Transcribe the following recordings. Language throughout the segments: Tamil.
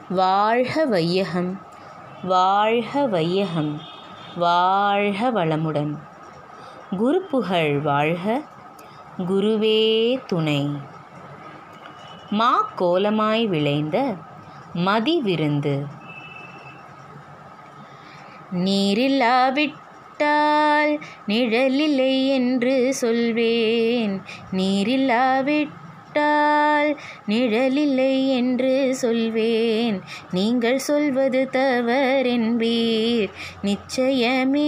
வாழ்க வையகம் வாழ்க வையகம் வாழ்க வளமுடன் குருப்புகழ் வாழ்க குருவே துணை மா கோலமாய் விளைந்த மதிவிருந்து நீரில்லாவிட்டால் நிழலில்லை என்று சொல்வேன் நீரில்லாவிட்டால் நிழலில்லை என்று சொல்வேன் நீங்கள் சொல்வது தவறென்பீர் நிச்சயமே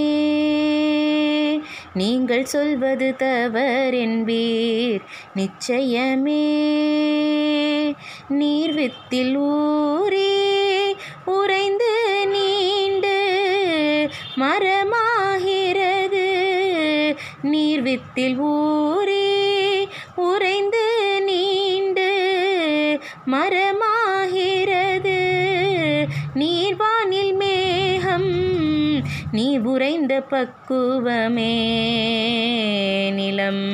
நீங்கள் சொல்வது தவறென்பீர் நிச்சயமே நீர்வித்தில் ஊறி உறைந்து நீண்டு மரமாகிறது நீர்வித்தில் ஊறி உறைந்து நீண்டு மரமாகிறது நீர்வானில் மேகம் நீ உறைந்த பக்குவமே நிலம்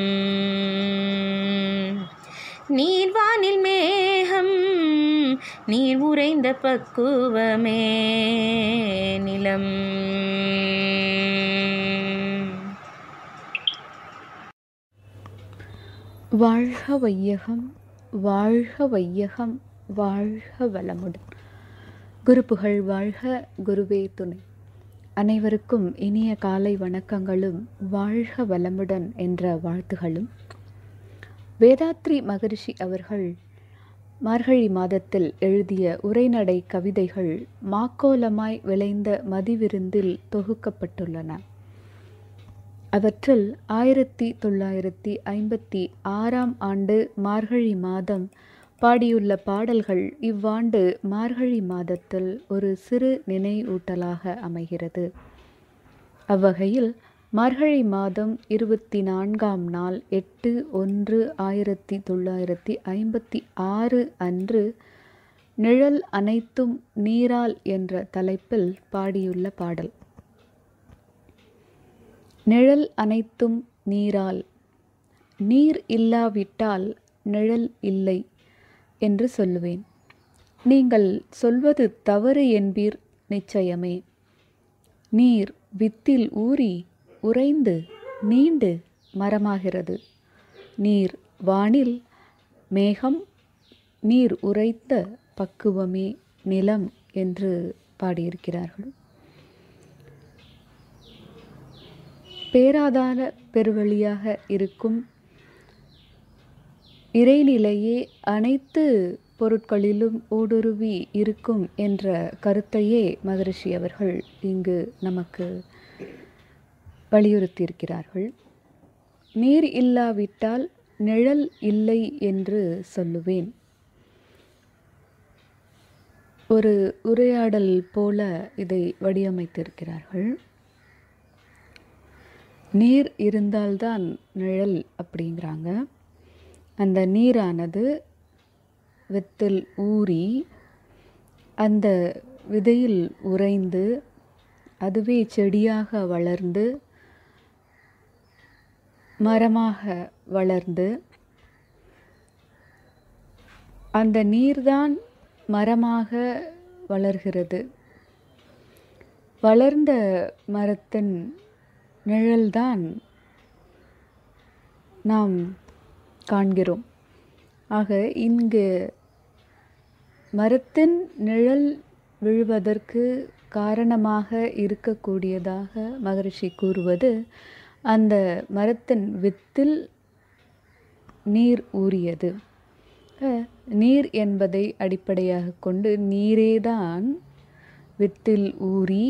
நீர்வானில் மேகம் நீர் உறைந்த பக்குவமே நிலம் வாழ்க வையகம் வாழ்க வையகம் வாழ்க வளமுடன் குருப்புகழ் வாழ்க குருவே துணை அனைவருக்கும் இனிய காலை வணக்கங்களும் வாழ்க வளமுடன் என்ற வாழ்த்துகளும் வேதாத்ரி மகரிஷி அவர்கள் மார்கழி மாதத்தில் எழுதிய உரைநடை கவிதைகள் மாக்கோலமாய் விளைந்த மதிவிருந்தில் தொகுக்கப்பட்டுள்ளன அவற்றில் ஆயிரத்தி தொள்ளாயிரத்தி ஐம்பத்தி ஆறாம் ஆண்டு மார்கழி மாதம் பாடியுள்ள பாடல்கள் இவ்வாண்டு மார்கழி மாதத்தில் ஒரு சிறு நினைவூட்டலாக அமைகிறது அவ்வகையில் மார்கழி மாதம் இருபத்தி நான்காம் நாள் எட்டு ஒன்று ஆயிரத்தி தொள்ளாயிரத்தி ஐம்பத்தி ஆறு அன்று நிழல் அனைத்தும் நீரால் என்ற தலைப்பில் பாடியுள்ள பாடல் நிழல் அனைத்தும் நீரால் நீர் இல்லாவிட்டால் நிழல் இல்லை என்று சொல்லுவேன் நீங்கள் சொல்வது தவறு என்பீர் நிச்சயமே நீர் வித்தில் ஊறி உறைந்து நீண்டு மரமாகிறது நீர் வானில் மேகம் நீர் உரைத்த பக்குவமே நிலம் என்று பாடியிருக்கிறார்கள் பேராதார பெருவழியாக இருக்கும் இறைநிலையே அனைத்து பொருட்களிலும் ஊடுருவி இருக்கும் என்ற கருத்தையே மகரிஷி அவர்கள் இங்கு நமக்கு வலியுறுத்தியிருக்கிறார்கள் நீர் இல்லாவிட்டால் நிழல் இல்லை என்று சொல்லுவேன் ஒரு உரையாடல் போல இதை வடிவமைத்திருக்கிறார்கள் நீர் இருந்தால்தான் நிழல் அப்படிங்கிறாங்க அந்த நீரானது வித்தில் ஊறி அந்த விதையில் உறைந்து அதுவே செடியாக வளர்ந்து மரமாக வளர்ந்து அந்த நீர்தான் மரமாக வளர்கிறது வளர்ந்த மரத்தின் நிழல்தான் நாம் காண்கிறோம் ஆக இங்கு மரத்தின் நிழல் விழுவதற்கு காரணமாக இருக்கக்கூடியதாக மகரிஷி கூறுவது அந்த மரத்தின் வித்தில் நீர் ஊறியது நீர் என்பதை அடிப்படையாக கொண்டு நீரேதான் வித்தில் ஊறி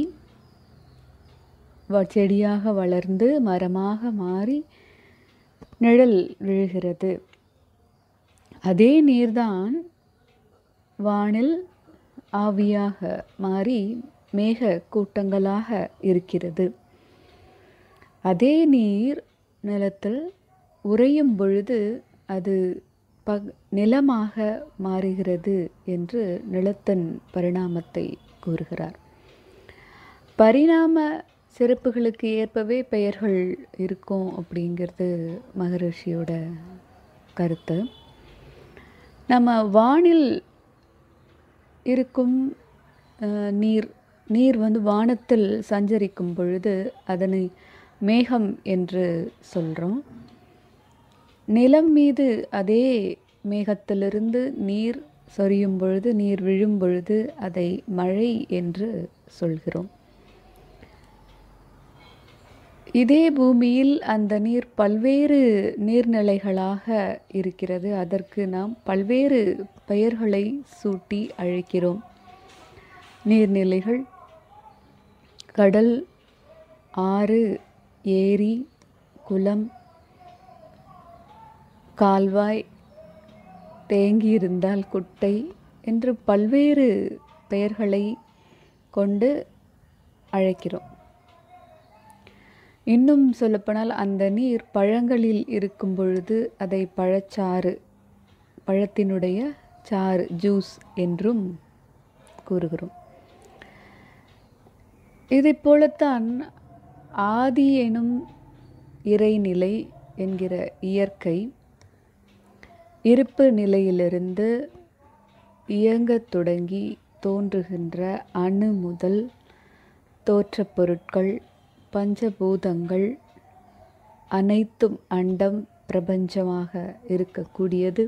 செடியாக வளர்ந்து மரமாக மாறி நிழல் விழுகிறது அதே நீர்தான் வானில் ஆவியாக மாறி மேக கூட்டங்களாக இருக்கிறது அதே நீர் நிலத்தில் உறையும் பொழுது அது பக் நிலமாக மாறுகிறது என்று நிலத்தின் பரிணாமத்தை கூறுகிறார் பரிணாம சிறப்புகளுக்கு ஏற்பவே பெயர்கள் இருக்கும் அப்படிங்கிறது மகரிஷியோட கருத்து நம்ம வானில் இருக்கும் அஹ், நீர் நீர் வந்து வானத்தில் சஞ்சரிக்கும் பொழுது அதனை மேகம் என்று சொல்கிறோம் நிலம் மீது அதே மேகத்திலிருந்து நீர் சொரியும் பொழுது நீர் விழும் பொழுது அதை மழை என்று சொல்கிறோம் இதே பூமியில் அந்த நீர் பல்வேறு நீர்நிலைகளாக இருக்கிறது அதற்கு நாம் பல்வேறு பெயர்களை சூட்டி அழைக்கிறோம் நீர்நிலைகள் கடல் ஆறு ஏரி குளம் கால்வாய் தேங்கியிருந்தால் குட்டை என்று பல்வேறு பெயர்களை கொண்டு அழைக்கிறோம் இன்னும் சொல்லப்போனால் அந்த நீர் பழங்களில் இருக்கும் பொழுது அதை பழச்சாறு பழத்தினுடைய சாறு ஜூஸ் என்றும் கூறுகிறோம் இதைப் போலத்தான் ஆதி எனும் இறைநிலை என்கிற இயற்கை இருப்பு நிலையிலிருந்து இயங்கத் தொடங்கி தோன்றுகின்ற அணு முதல் தோற்றப் பொருட்கள் பஞ்சபூதங்கள் அனைத்தும் அண்டம் பிரபஞ்சமாக இருக்கக்கூடியது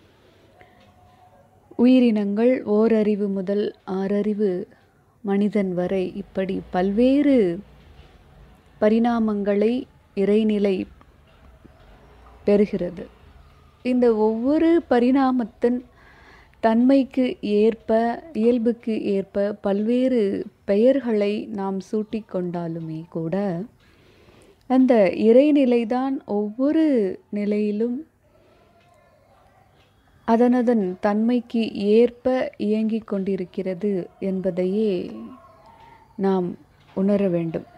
உயிரினங்கள் ஓரறிவு முதல் ஆறறிவு மனிதன் வரை இப்படி பல்வேறு பரிணாமங்களை இறைநிலை பெறுகிறது இந்த ஒவ்வொரு பரிணாமத்தின் தன்மைக்கு ஏற்ப இயல்புக்கு ஏற்ப பல்வேறு பெயர்களை நாம் சூட்டிக் கொண்டாலுமே கூட அந்த இறைநிலைதான் ஒவ்வொரு நிலையிலும் அதனதன் தன்மைக்கு ஏற்ப இயங்கிக் கொண்டிருக்கிறது என்பதையே நாம் உணர வேண்டும்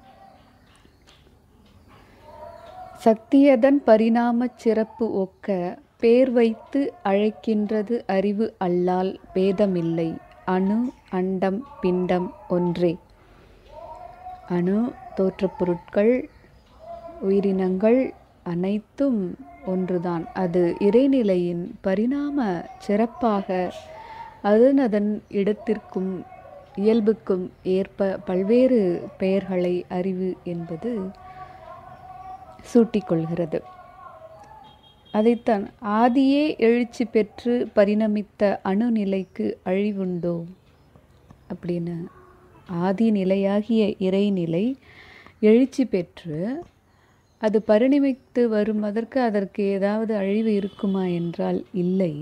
சக்தியதன் பரிணாமச் சிறப்பு ஒக்க பேர் வைத்து அழைக்கின்றது அறிவு அல்லால் பேதமில்லை அணு அண்டம் பிண்டம் ஒன்றே அணு தோற்றப் பொருட்கள் உயிரினங்கள் அனைத்தும் ஒன்றுதான் அது இறைநிலையின் பரிணாம சிறப்பாக அதன் அதன் இடத்திற்கும் இயல்புக்கும் ஏற்ப பல்வேறு பெயர்களை அறிவு என்பது சூட்டிக்கொள்கிறது அதைத்தான் ஆதியே எழுச்சி பெற்று பரிணமித்த அணுநிலைக்கு அழிவுண்டோ அப்படின்னு ஆதி நிலையாகிய இறைநிலை எழுச்சி பெற்று அது பரிணமித்து வருவதற்கு அதற்கு ஏதாவது அழிவு இருக்குமா என்றால் இல்லை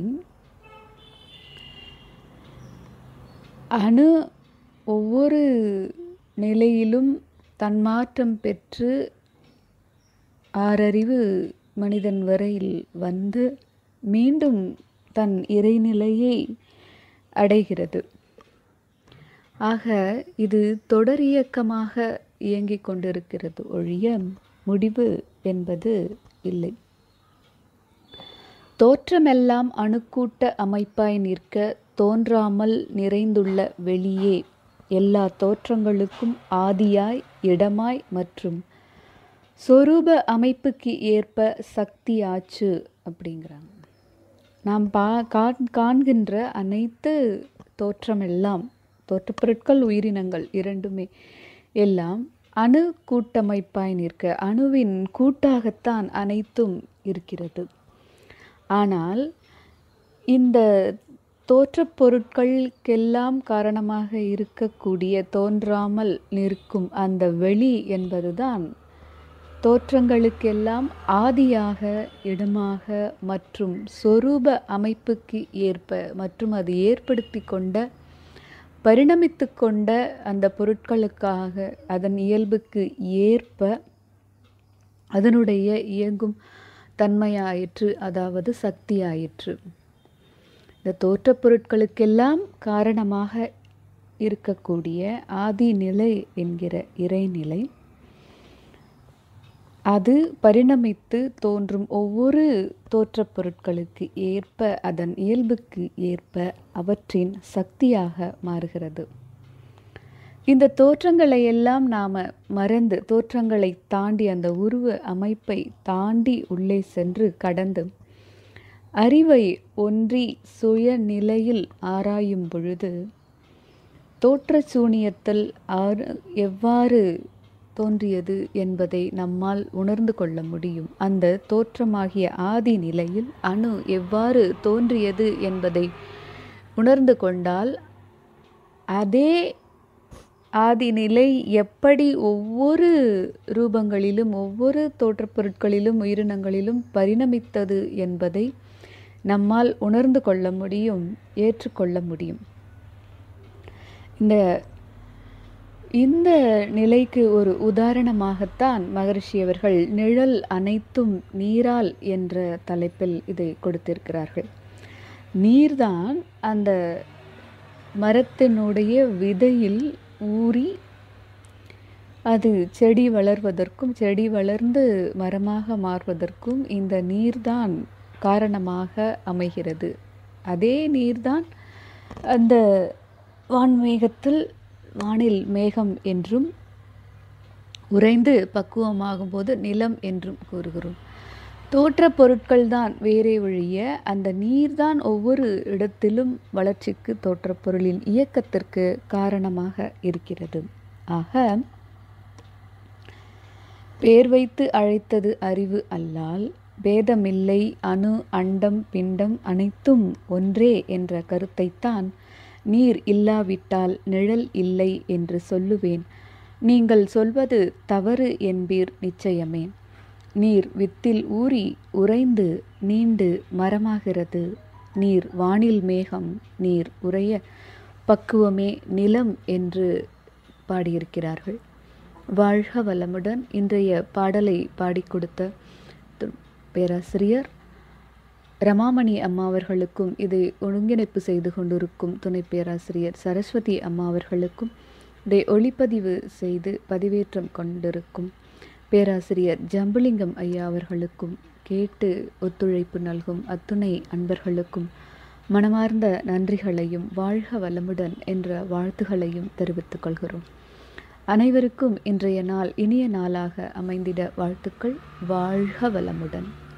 அணு ஒவ்வொரு நிலையிலும் தன்மாற்றம் பெற்று ஆறறிவு மனிதன் வரையில் வந்து மீண்டும் தன் இறைநிலையை அடைகிறது ஆக இது தொடர் இயக்கமாக இயங்கிக் கொண்டிருக்கிறது ஒழிய முடிவு என்பது இல்லை தோற்றமெல்லாம் அணுக்கூட்ட அமைப்பாய் நிற்க தோன்றாமல் நிறைந்துள்ள வெளியே எல்லா தோற்றங்களுக்கும் ஆதியாய் இடமாய் மற்றும் சொரூப அமைப்புக்கு ஏற்ப சக்தி ஆச்சு அப்படிங்கிறாங்க நாம் பா காண் காண்கின்ற அனைத்து தோற்றமெல்லாம் தோற்றப்பொருட்கள் உயிரினங்கள் இரண்டுமே எல்லாம் அணு கூட்டமைப்பாய் நிற்க அணுவின் கூட்டாகத்தான் அனைத்தும் இருக்கிறது ஆனால் இந்த தோற்றப் பொருட்களுக்கெல்லாம் காரணமாக இருக்கக்கூடிய தோன்றாமல் நிற்கும் அந்த வெளி என்பதுதான் தோற்றங்களுக்கெல்லாம் ஆதியாக இடமாக மற்றும் சொரூப அமைப்புக்கு ஏற்ப மற்றும் அது ஏற்படுத்தி கொண்ட பரிணமித்து கொண்ட அந்த பொருட்களுக்காக அதன் இயல்புக்கு ஏற்ப அதனுடைய இயங்கும் தன்மையாயிற்று அதாவது சக்தியாயிற்று இந்த தோற்றப் பொருட்களுக்கெல்லாம் காரணமாக இருக்கக்கூடிய ஆதிநிலை என்கிற இறைநிலை அது பரிணமித்து தோன்றும் ஒவ்வொரு தோற்றப் பொருட்களுக்கு ஏற்ப அதன் இயல்புக்கு ஏற்ப அவற்றின் சக்தியாக மாறுகிறது இந்த தோற்றங்களை எல்லாம் நாம் மறந்து தோற்றங்களை தாண்டி அந்த உருவ அமைப்பை தாண்டி உள்ளே சென்று கடந்து அறிவை ஒன்றி சுயநிலையில் ஆராயும் பொழுது தோற்றச் சூனியத்தில் ஆறு எவ்வாறு தோன்றியது என்பதை நம்மால் உணர்ந்து கொள்ள முடியும் அந்த தோற்றமாகிய ஆதி நிலையில் அணு எவ்வாறு தோன்றியது என்பதை உணர்ந்து கொண்டால் அதே ஆதிநிலை எப்படி ஒவ்வொரு ரூபங்களிலும் ஒவ்வொரு தோற்றப் பொருட்களிலும் உயிரினங்களிலும் பரிணமித்தது என்பதை நம்மால் உணர்ந்து கொள்ள முடியும் ஏற்றுக்கொள்ள முடியும் இந்த இந்த நிலைக்கு ஒரு உதாரணமாகத்தான் மகரிஷி அவர்கள் நிழல் அனைத்தும் நீரால் என்ற தலைப்பில் இதை கொடுத்திருக்கிறார்கள் நீர்தான் அந்த மரத்தினுடைய விதையில் ஊறி அது செடி வளர்வதற்கும் செடி வளர்ந்து மரமாக மாறுவதற்கும் இந்த நீர்தான் காரணமாக அமைகிறது அதே நீர்தான் அந்த வான்மேகத்தில் வானில் மேகம் என்றும் உறைந்து பக்குவமாகும் போது நிலம் என்றும் கூறுகிறோம் தோற்ற பொருட்கள் தான் வேறே ஒழிய அந்த நீர்தான் ஒவ்வொரு இடத்திலும் வளர்ச்சிக்கு தோற்றப் பொருளின் இயக்கத்திற்கு காரணமாக இருக்கிறது ஆக பேர் வைத்து அழைத்தது அறிவு அல்லால் பேதமில்லை அணு அண்டம் பிண்டம் அனைத்தும் ஒன்றே என்ற கருத்தைத்தான் நீர் இல்லாவிட்டால் நிழல் இல்லை என்று சொல்லுவேன் நீங்கள் சொல்வது தவறு என்பீர் நிச்சயமே நீர் வித்தில் ஊறி உறைந்து நீண்டு மரமாகிறது நீர் வானில் மேகம் நீர் உறைய பக்குவமே நிலம் என்று பாடியிருக்கிறார்கள் வாழ்க வளமுடன் இன்றைய பாடலை பாடிக் கொடுத்த திரு- பேராசிரியர் ரமாமணி அம்மா அவர்களுக்கும் இதை ஒருங்கிணைப்பு செய்து கொண்டிருக்கும் துணை பேராசிரியர் சரஸ்வதி அம்மா அவர்களுக்கும் இதை ஒளிப்பதிவு செய்து பதிவேற்றம் கொண்டிருக்கும் பேராசிரியர் ஜம்புலிங்கம் ஐயா அவர்களுக்கும் கேட்டு ஒத்துழைப்பு நல்கும் அத்துணை அன்பர்களுக்கும் மனமார்ந்த நன்றிகளையும் வாழ்க வளமுடன் என்ற வாழ்த்துகளையும் தெரிவித்துக் கொள்கிறோம் அனைவருக்கும் இன்றைய நாள் இனிய நாளாக அமைந்திட வாழ்த்துக்கள் வாழ்க வளமுடன்